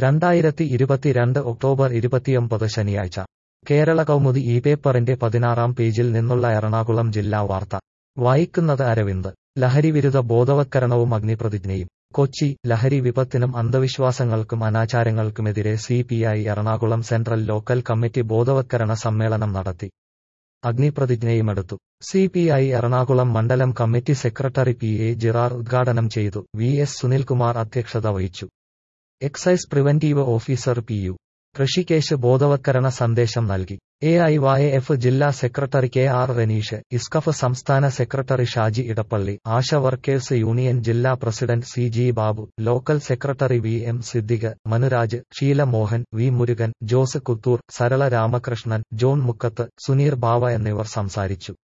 രണ്ടായിരത്തി ഇരുപത്തിരണ്ട് ഒക്ടോബർ ഇരുപത്തിയൊമ്പത് ശനിയാഴ്ച കേരള കൗമുദി ഈ പേപ്പറിന്റെ പതിനാറാം പേജിൽ നിന്നുള്ള എറണാകുളം ജില്ലാ വാർത്ത വായിക്കുന്നത് അരവിന്ദ് ലഹരിവിരുദ്ധ ബോധവത്കരണവും അഗ്നിപ്രതിജ്ഞയും കൊച്ചി ലഹരി വിപത്തിനും അന്ധവിശ്വാസങ്ങൾക്കും അനാചാരങ്ങൾക്കുമെതിരെ C P I Ernakulam central local committee ബോധവത്കരണ സമ്മേളനം നടത്തി അഗ്നിപ്രതിജ്ഞയുമെടുത്തു സി പി ഐ എറണാകുളം മണ്ഡലം committee secretary P A Jirar ഉദ്ഘാടനം ചെയ്തു വി എസ് സുനിൽകുമാർ അധ്യക്ഷത വഹിച്ചു excise preventive officer P U Rishikesh ബോധവത്കരണ സന്ദേശം നൽകി എ ഐ വൈ എഫ് ജില്ലാ secretary K R Ranish ISCUF സംസ്ഥാന secretary Shaji Edappally ASHA workers union ജില്ലാ president C G Babu local secretary V M Siddique Manuraj Sheela Mohan V Murugan Jose Kuthur Sarala Ramakrishnan John Mukkath Suneer ബാവ എന്നിവർ സംസാരിച്ചു